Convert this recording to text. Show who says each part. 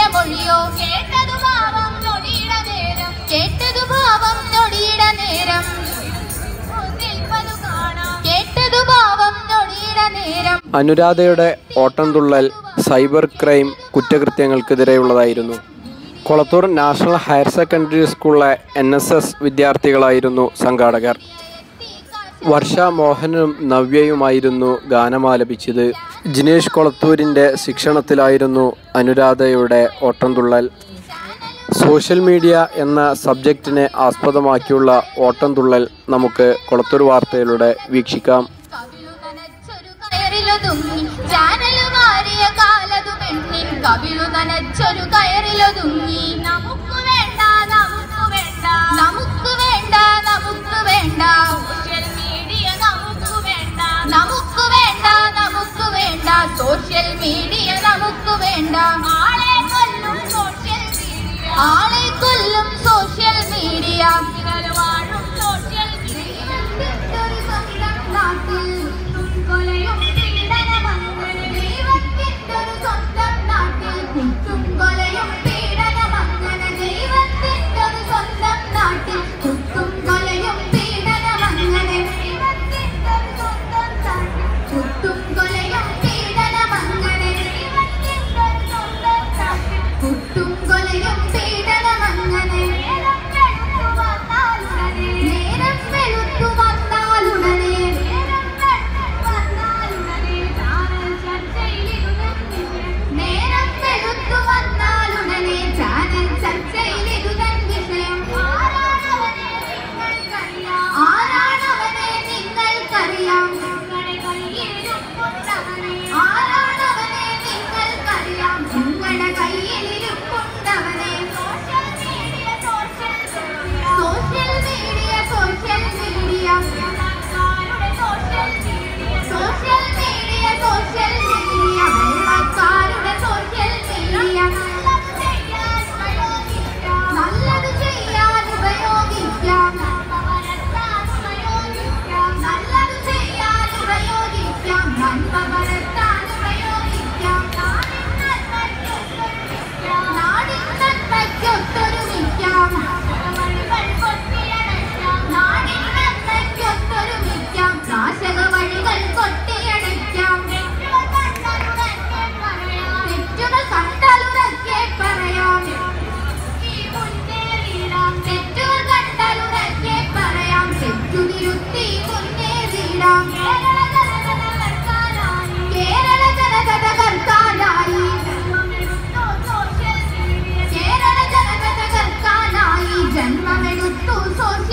Speaker 1: മൊഴിയോ കേട്ടതു ഭാവം നൊടിയിട നേരം കേട്ടതു ഭാവം നൊടിയിട നേരം നിൽപ്പതു കാണാം കേട്ടതു ഭാവം നൊടിയിട നേരം
Speaker 2: അനുരാധയുടെ ഓട്ടംതുള്ളൽ സൈബർ ക്രൈം കുറ്റകൃത്യങ്ങൾക്കെതിരെയുള്ളതായിരുന്നു കൊളത്തൂർ നാഷണൽ ഹയർ സെക്കൻഡറി സ്കൂളിലെ എൻ എസ് എസ് വിദ്യാർത്ഥികളായിരുന്നു സംഘാടകർ വർഷ മോഹനും നവ്യയുമായിരുന്നു ഗാനമാലപിച്ചത് ജിനേഷ് കൊളത്തൂരിൻ്റെ ശിക്ഷണത്തിലായിരുന്നു അനുരാധയുടെ ഓട്ടംതുള്ളൽ സോഷ്യൽ മീഡിയ എന്ന സബ്ജക്റ്റിനെ ആസ്പദമാക്കിയുള്ള ഓട്ടംതുള്ളൽ നമുക്ക് കൊളത്തൂർ വാർത്തയിലൂടെ വീക്ഷിക്കാം
Speaker 1: കവിളു നനച്ചൊരു കയറിലൊതുങ്ങി ചാനല് മാറിയ കാലതു പെണ്ണിൻ കവിളു നനച്ചൊരു കയറിലൊതുങ്ങി നമുക്ക് വേണ്ട നമുക്ക് വേണ്ട നമുക്ക് വേണ്ട നമുക്ക് വേണ്ട സോഷ്യൽ മീഡിയ നമുക്ക് വേണ്ട നമുക്ക് വേണ്ട നമുക്ക് വേണ്ട സോഷ്യൽ മീഡിയ നമുക്ക് വേണ്ട ആളെ കൊല്ലും സോഷ്യൽ മീഡിയ ആളെ കൊല്ലും സോഷ്യൽ മീഡിയ വാഴും സോഷ്യൽ മീഡിയ നാട്ടിൽ കൊലയും പീഡനമങ്ങനെ ദൈവത്തിൻ്റൊരു സ്വന്തം നാട്ടിൽ കുറ്റും കൊലയും പീഡനമങ്ങനെ ദൈവത്തിൻ്റൊരു സ്വന്തം നാട്ടിൽ കുറ്റും കൊലയും പീഡനമങ്ങനെ ദൈവത്തിൻ്റൊരു സ്വന്തം നാട്ടിൽ കുറ്റും കൊലയും പീഡനമങ്ങനെ ദൈവത്തിൻ്റൊരു സ്വന്തം നാട്ടിൽ കുറ്റും കൊലയും പീഡനമങ്ങനെ നേരം വെളുത്തു വന്നാലുടനെ നേരം വെളുത്തു വന്നാലുടനെ ചാനൽ ചർച്ചയിലിരുന്ന് നേരം വെളുത്തു വന്നാലുടനെ ചാനൽ ചർച്ചയിലിരുതൻ വിഷയം ആരാണവനെ നിങ്ങൾക്കറിയാം ആരാണവനെ നിങ്ങൾക്കറിയാം നിങ്ങളുടെ കയ്യിലിരുപ്പുണ്ടവനെ ആരാണവനെ നിങ്ങൾക്കറിയാം നിങ്ങളുടെ കയ്യിലിരുപ്പുണ്ടവനെ social media social social media social media social media social media വെള്ളക്കാരുടെ സോഷ്യൽ മീഡിയ നല്ലത് ചെയ്യാൻ ഉപയോഗിക്കാം നല്ലത് ചെയ്യാൻ ഉപയോഗിക്കാം നന്മ പരത്താൻ ഉപയോഗിക്കാം നാടിൻ നന്മയ്ക്കൊത്തൊരുമിക്കാം നാടിൻ നന്മയ്ക്കൊത്തൊരുമിക്കാം നാശക വഴികൾ കൊട്ടിയടയ്ക്കാം തെറ്റുകൾ കണ്ടാലുറക്കെ പറയാം തെറ്റുകൾ കണ്ടാലുറക്കെ പറയാം തെറ്റു തിരുത്തി മുന്നേറിടാം കേരള ജനത തകർക്കാനായി കേരള ജനത തകർക്കാനായി ജന്മമെടുത്തു സോഷ്യൽ